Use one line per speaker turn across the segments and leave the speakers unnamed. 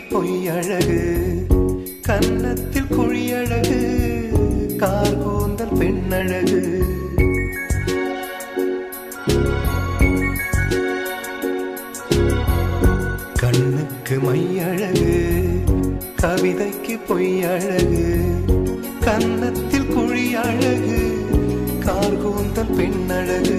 பொய்யழகு கன்னத்தில் குழியழகு கார் கூந்தல் பெண்ணழகு கண்ணுக்கு மையழகு கவிதைக்கு பொய்யழகு கன்னத்தில் குழி அழகு கார் கூந்தல் பெண்ணழகு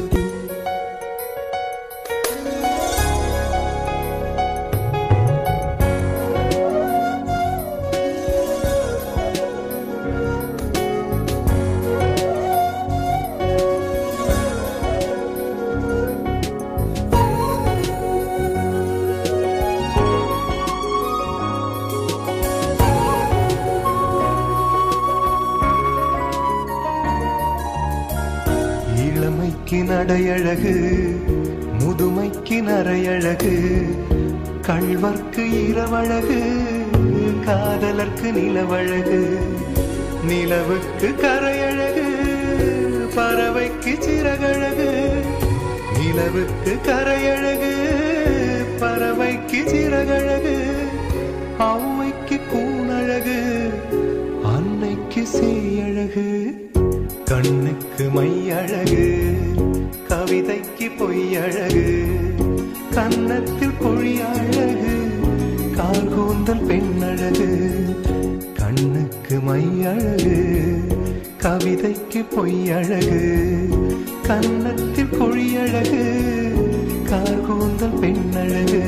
இளமைக்கு நடையழகு முதுமைக்கு நரையழகு கள்வர்க்கு இரவழகு காதலர்க்கு நிலவழகு நிலவுக்கு கரையழகு பறவைக்கு சிறகழகு நிலவுக்கு கரையழகு பறவைக்கு சிறகழகு அவ்வைக்கு கூணழகு அன்னைக்கு சேயழகு கண்ணுக்கு மையழகு கவிதைக்கு பொய்யழகு கன்னத்தில் குழி அழகு கால் கூந்தல் பெண்ணழகு கண்ணுக்கு மையழகு கவிதைக்கு பொய்யழகு கன்னத்தில் குழி அழகு கால் கூந்தல் பெண்ணழகு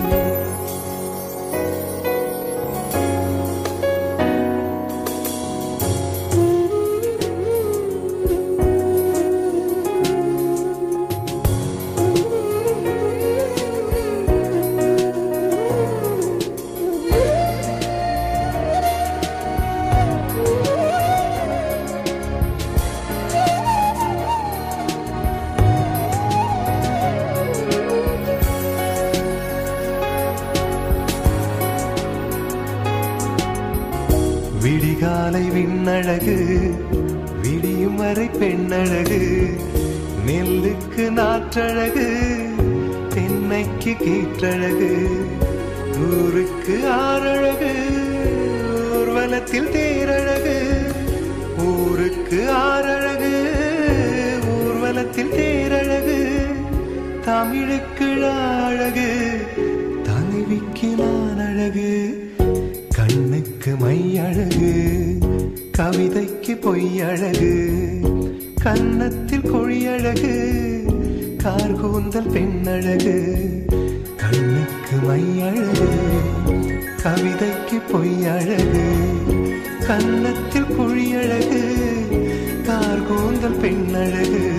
விடிகாலை விண்ணழகு விடியும் வரை பெண்ணழகு நெல்லுக்கு நாற்றழகு தென்னைக்கு கீற்றழகு ஊருக்கு ஆறழகு ஊர்வலத்தில் தேரழகு ஊருக்கு ஆறழகு ஊர்வலத்தில் தேரழகு தமிழுக்கு அழகு தலைவிக்கு நான் அழகு கண்ணுக்கு மையழகு கவிதைக்கு பொய்யழகு கன்னத்தில் கொழியழகு கார் கூந்தல் பெண்ணழகு கண்ணுக்கு மையழகு கவிதைக்கு பொய்யழகு கன்னத்தில் குழியழகு கார் கூந்தல் பெண்ணழகு